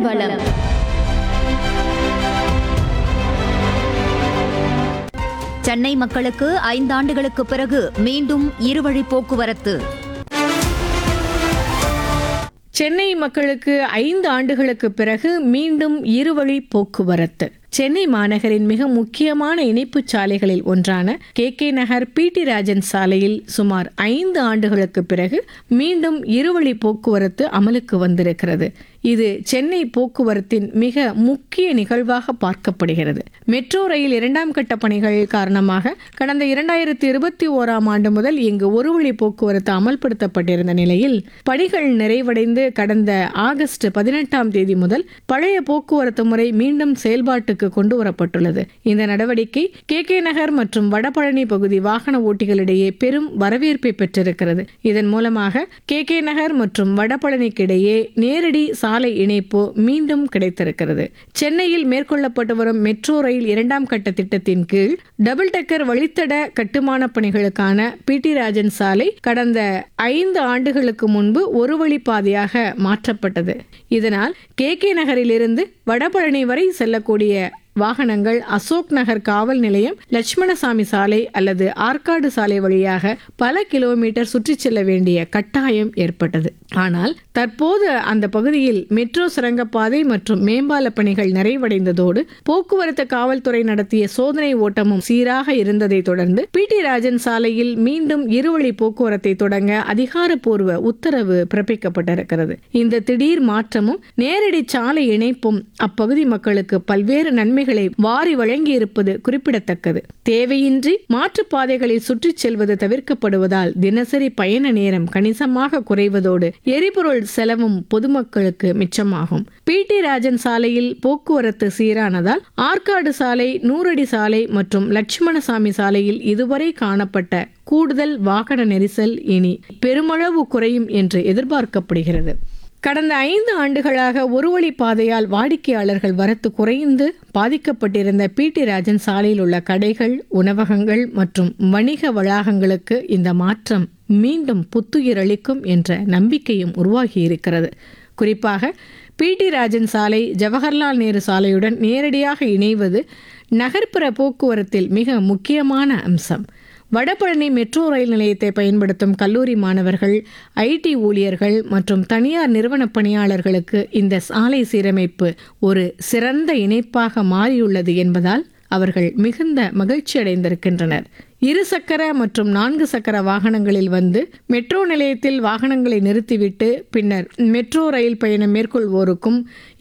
வளம் சென்னை மக்களுக்கு ஐந்தாண்டுகளுக்கு பிறகு மீண்டும் இருவழி போக்குவரத்து சென்னை மக்களுக்கு ஐந்து ஆண்டுகளுக்கு பிறகு மீண்டும் இருவழி போக்குவரத்து சென்னை மாநகரின் மிக முக்கியமான இணைப்புச் சாலைகளில் ஒன்றான K K Nagar P T Rajan சாலையில் சுமார் ஐந்து ஆண்டுகளுக்கு பிறகு மீண்டும் இருவழி போக்குவரத்து அமலுக்கு வந்திருக்கிறது இது சென்னை போக்குவரத்தின் மிக முக்கிய நிகழ்வாக பார்க்கப்படுகிறது மெட்ரோ ரயில் இரண்டாம் கட்ட பணிகள் காரணமாக கடந்த இரண்டாயிரத்தி இருபத்தி ஓராம் ஆண்டு முதல் இங்கு ஒரு வழி போக்குவரத்து அமல்படுத்தப்பட்டிருந்த நிலையில் பணிகள் நிறைவடைந்து கடந்த ஆகஸ்ட் பதினெட்டாம் தேதி முதல் பழைய போக்குவரத்து முறை மீண்டும் செயல்பாட்டுக்கு கொண்டு வரப்பட்டுள்ளது இந்த நடவடிக்கை கே கே நகர் மற்றும் வடபழனி பகுதி வாகன ஓட்டிகளிடையே பெரும் வரவேற்பை பெற்றிருக்கிறது இதன் மூலமாக கே கே நகர் மற்றும் வடபழனிக்கிடையே நேரடி சாலை இணைப்பு மீண்டும் கிடைத்திருக்கிறது சென்னையில் மேற்கொள்ளப்பட்டு வரும் மெட்ரோ ரயில் இரண்டாம் கட்ட திட்டத்தின் கீழ் டபுள் டெக்கர் வழித்தட கட்டுமான பணிகளுக்கான பி டி ராஜன் சாலை கடந்த ஐந்து ஆண்டுகளுக்கு முன்பு ஒரு வழி பாதையாக மாற்றப்பட்டது இதனால் கே கே நகரிலிருந்து வடபழனி வரை செல்லக்கூடிய வாகனங்கள் அசோக் நகர் காவல் நிலையம் லட்சுமணசாமி சாலை அல்லது ஆற்காடு சாலை வழியாக பல கிலோமீட்டர் சுற்றிச் செல்ல வேண்டிய கட்டாயம் ஏற்பட்டது ஆனால் தற்போது அந்த பகுதியில் மெட்ரோ சுரங்கப்பாதை மற்றும் மேம்பால பணிகள் நிறைவடைந்ததோடு போக்குவரத்து காவல்துறை நடத்திய சோதனை ஓட்டமும் சீராக இருந்ததை தொடர்ந்து பி டி ராஜன் சாலையில் மீண்டும் இருவழி போக்குவரத்தை தொடங்க அதிகாரப்பூர்வ உத்தரவு பிறப்பிக்கப்பட்டிருக்கிறது இந்த திடீர் மாற்றமும் நேரடி சாலை இணைப்பும் அப்பகுதி மக்களுக்கு பல்வேறு நன்மைகளை வாரி வழங்கியிருப்பது குறிப்பிடத்தக்கது தேவையின்றி மாற்றுப்பாதைகளில் சுற்றிச் செல்வது தவிர்க்கப்படுவதால் தினசரி பயண நேரம் கணிசமாக குறைவதோடு எரிபொருள் செலவும் பொதுமக்களுக்கு மிச்சமாகும் பி டி ராஜன் சாலையில் போக்குவரத்து சீரானதால் ஆற்காடு சாலை நூறடி சாலை மற்றும் லட்சுமணசாமி சாலையில் இதுவரை காணப்பட்ட கூடுதல் வாகன நெரிசல் இனி பெருமளவு குறையும் என்று எதிர்பார்க்கப்படுகிறது கடந்த ஐந்து ஆண்டுகளாக ஒரு வழி பாதையால் வாடிக்கையாளர்கள் வரத்து குறைந்து பாதிக்கப்பட்டிருந்த பி டி ராஜன் சாலையில் உள்ள கடைகள் உணவகங்கள் மற்றும் வணிக வளாகங்களுக்கு இந்த மாற்றம் மீண்டும் புத்துயிர் அளிக்கும் என்ற நம்பிக்கையும் உருவாகியிருக்கிறது குறிப்பாக பி டி ராஜன் சாலை ஜவஹர்லால் நேரு சாலையுடன் நேரடியாக இணைவது நகர்ப்புற போக்குவரத்தில் மிக முக்கியமான அம்சம் வடபழனி மெட்ரோ ரயில் நிலையத்தை பயன்படுத்தும் கல்லூரி மாணவர்கள் ஐடி ஊழியர்கள் மற்றும் தனியார் நிறுவன பணியாளர்களுக்கு இந்த சாலை சீரமைப்பு ஒரு சிறந்த இணைப்பாக மாறியுள்ளது என்பதால் அவர்கள் மிகுந்த மகிழ்ச்சி அடைந்திருக்கின்றனர் இரு சக்கர மற்றும் நான்கு சக்கர வாகனங்களில் வந்து மெட்ரோ நிலையத்தில் வாகனங்களை நிறுத்திவிட்டு பின்னர் மெட்ரோ ரயில் பயணம் மேற்கொள்வோருக்கும்